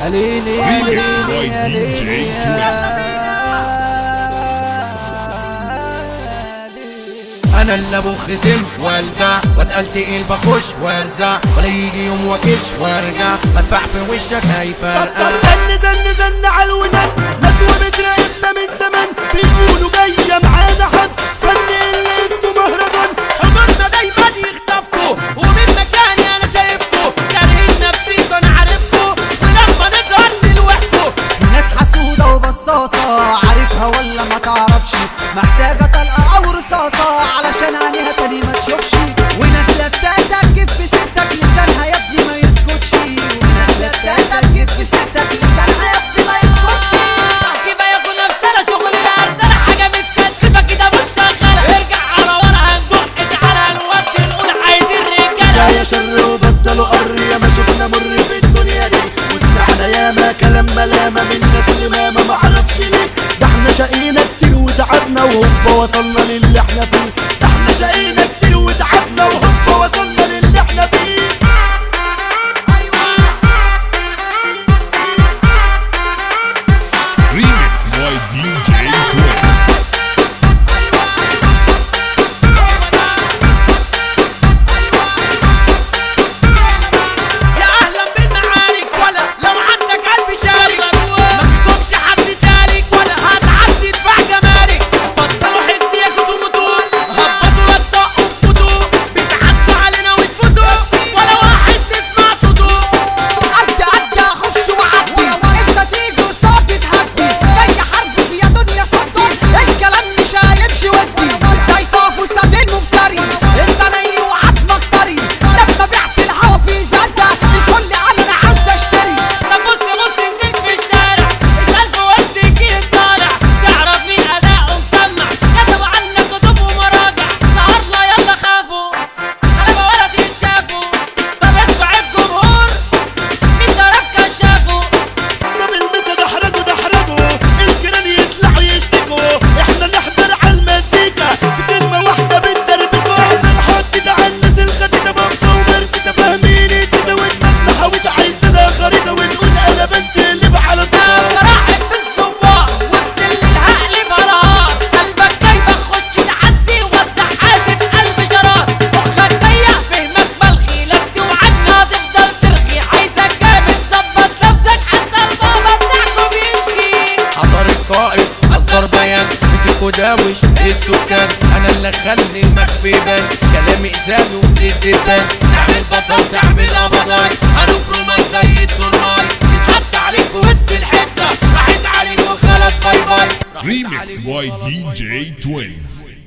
ليلي Remix by DJ Twins. انا اللي ابو خزم والدع واتقل تقيل بخش وارزع ولا يجي يوم واكش وارجع مدفع في وشك هيفرقع زن زن زن على الودان ناس وبتراقبنا من زمان بيقولوا جاية معانا حظ فن اللي اسمه مهرجان حضورنا دايما يخطفكوا ومن مكاني انا شايفكوا كارهين نفسيكوا انا عارفكوا ولما نظهر نلوحكوا ناس حسودة وبصاصة عارفها ولا ما تعرفش محتاجة طلقة أو رصاصة علشان عينيها تاني ما تشوفش وناس لتاتة تجيب في ستك لسانها يا ابني ما يسكتش وناس لتاتة تجيب في ستك لسانها يا ابني ما يسكتش كده ياخد نفسنا شغل الارض انا حاجه متكتفه كده مش شغاله ارجع على ورا هندق تعالى نودي نقول عايزين رجاله يا شر وبطلوا قر يا ما شفنا مر في الدنيا دي وسمعنا ياما كلام ملامة من ناس لمامة معرفش ليه ده احنا شقينا كتير وتعبنا وهوبا وصلنا للي احنا فيه ده احنا شقينا كتير وتعبنا وهوبا وصلنا للي احنا فيه Remix by DJ Twins. يا اهلا بالمعارك ولا لو عندك قلب شارك ما فيكمش حد سالك ولا هتعدي دفاع جمارك بطلوا حديكوا تموتوا هبطوا لا تطقوا تفوتوا بتعدوا علينا وتفوتوا ولا واحد تسمع صوته عدي عدي اخش وعدي انت تيجي قصادي تهدي جاي حرب يا دنيا صدي الكلام مش هيمشي ودي ازاي تقفوا سابين مفتري انت ني وعدمك طري لما بعت الهوا في زازة الكل قال انا عاوز اشتري طب بص بص نزلت في الشارع اسأل في وسط الجيل الطالع تعرف مين أداؤه مسمع كتبوا عنا كتب ومراجع سهرنا يلا خافوا على ولد ينشافوا طب اسمع الجمهور مين ضرب كشافه طب المسا دحرجوا دحرجوا الجيران يطلعوا يشتكوا احنا نحضر على المزيكا في كلمة واحدة بندربكوا احنا نحط ده على الناس الخديدة بفة ومركدة فاهمين كده ودماغنا حاوت عايزة لها خريطة ونقول انا بنتقلب على صوت راحت في الصباح وسط الليل هقلب نهار قلبك دايما خش تعدي وسع حاسب قلب شرار مخك ضيق فهمك ملغي لا توعدنا هتفضل ترغي عايزك جامد ظبط نفسك حتى البابا بتاعكم يشكي حضر القائد اصدر بيان بتكو داوش السكان انا اللي خلي المخفي بان كلامي ازاله للدبان تعمل بطل تعمل ابضاي هنفرمك زي الترماي يتحط عليك في وسط الحته راحت عليك وخلاص باي باي Remix by DJ Twins.